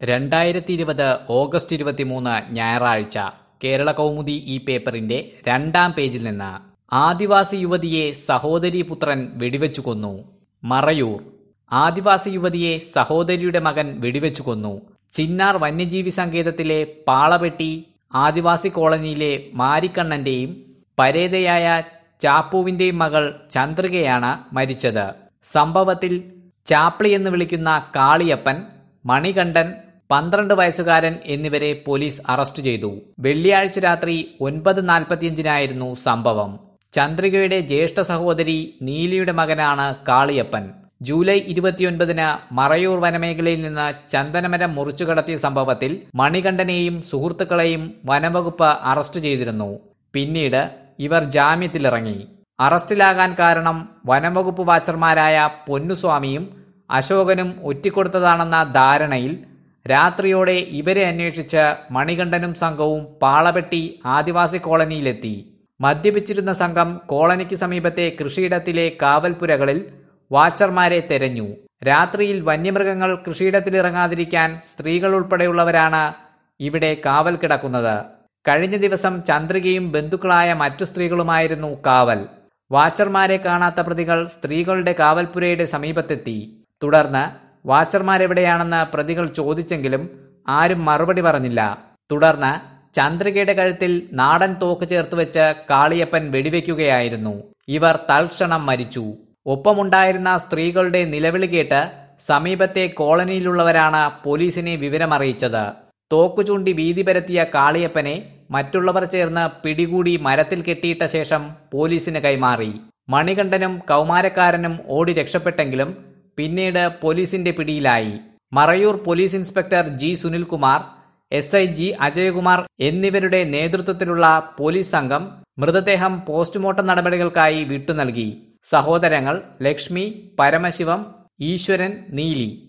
രണ്ടായിരത്തി ഇരുപത് ഓഗസ്റ്റ് ഇരുപത്തിമൂന്ന് ഞായറാഴ്ച കേരള കൗമുദി ഈ പേപ്പറിന്റെ രണ്ടാം പേജിൽ നിന്ന് ആദിവാസി യുവതിയെ സഹോദരി പുത്രൻ വെടിവെച്ചു കൊന്നു മറയൂർ ആദിവാസി യുവതിയെ സഹോദരിയുടെ മകൻ വെടിവെച്ചു കൊന്നു ചിന്നാർ വന്യജീവി സങ്കേതത്തിലെ പാളപെട്ടി ആദിവാസി കോളനിയിലെ മാരിക്കണ്ണന്റെയും പരേതയായ ചാപ്പുവിന്റെയും മകൾ ചന്ദ്രികയാണ് മരിച്ചത് സംഭവത്തിൽ ചാപ്ലി എന്ന് വിളിക്കുന്ന കാളിയപ്പൻ മണികണ്ഠൻ പന്ത്രണ്ട് വയസ്സുകാരൻ എന്നിവരെ പോലീസ് അറസ്റ്റ് ചെയ്തു വെള്ളിയാഴ്ച രാത്രി ഒൻപത് നാൽപ്പത്തിയഞ്ചിനായിരുന്നു സംഭവം ചന്ദ്രികയുടെ ജ്യേഷ്ഠ സഹോദരി നീലിയുടെ മകനാണ് കാളിയപ്പൻ ജൂലൈ ഇരുപത്തിയൊൻപതിന് മറയൂർ വനമേഖലയിൽ നിന്ന് ചന്ദനമരം മുറിച്ചു കടത്തിയ സംഭവത്തിൽ മണികണ്ഠനെയും സുഹൃത്തുക്കളെയും വനംവകുപ്പ് അറസ്റ്റ് ചെയ്തിരുന്നു പിന്നീട് ഇവർ ജാമ്യത്തിലിറങ്ങി അറസ്റ്റിലാകാൻ കാരണം വനംവകുപ്പ് വാച്ചർമാരായ പൊന്നുസ്വാമിയും അശോകനും ഒറ്റിക്കൊടുത്തതാണെന്ന ധാരണയിൽ രാത്രിയോടെ ഇവരെ അന്വേഷിച്ച് മണികണ്ഠനും സംഘവും പാളപെട്ടി ആദിവാസി കോളനിയിലെത്തി മദ്യപിച്ചിരുന്ന സംഘം കോളനിക്ക് സമീപത്തെ കൃഷിയിടത്തിലെ കാവൽപ്പുരകളിൽ വാച്ചർമാരെ തെരഞ്ഞു രാത്രിയിൽ വന്യമൃഗങ്ങൾ കൃഷിയിടത്തിലിറങ്ങാതിരിക്കാൻ സ്ത്രീകൾ ഉൾപ്പെടെയുള്ളവരാണ് ഇവിടെ കാവൽ കിടക്കുന്നത് കഴിഞ്ഞ ദിവസം ചന്ദ്രികയും ബന്ധുക്കളായ മറ്റു സ്ത്രീകളുമായിരുന്നു കാവൽ വാച്ചർമാരെ കാണാത്ത പ്രതികൾ സ്ത്രീകളുടെ കാവൽപ്പുരയുടെ സമീപത്തെത്തി തുടർന്ന് വാച്ചർമാരെവിടെയാണെന്ന് പ്രതികൾ ചോദിച്ചെങ്കിലും ആരും മറുപടി പറഞ്ഞില്ല തുടർന്ന് ചന്ദ്രികയുടെ കഴുത്തിൽ നാടൻ തോക്ക് ചേർത്ത് വെച്ച് കാളിയപ്പൻ വെടിവെക്കുകയായിരുന്നു ഇവർ തൽക്ഷണം മരിച്ചു ഒപ്പമുണ്ടായിരുന്ന സ്ത്രീകളുടെ നിലവിളി കേട്ട് സമീപത്തെ കോളനിയിലുള്ളവരാണ് പോലീസിനെ വിവരമറിയിച്ചത് തോക്കു ചൂണ്ടി ഭീതി പരത്തിയ കാളിയപ്പനെ മറ്റുള്ളവർ ചേർന്ന് പിടികൂടി മരത്തിൽ കെട്ടിയിട്ട ശേഷം പോലീസിന് കൈമാറി മണികണ്ഠനും കൗമാരക്കാരനും ഓടി രക്ഷപ്പെട്ടെങ്കിലും പിന്നീട് പോലീസിന്റെ പിടിയിലായി Marayoor police inspector G Sunilkumar S I G Ajayakumar എന്നിവരുടെ നേതൃത്വത്തിലുള്ള പോലീസ് സംഘം മൃതദേഹം പോസ്റ്റ്മോർട്ടം നടപടികൾക്കായി വിട്ടു നൽകി സഹോദരങ്ങൾ ലക്ഷ്മി പരമശിവം ഈശ്വരൻ നീലി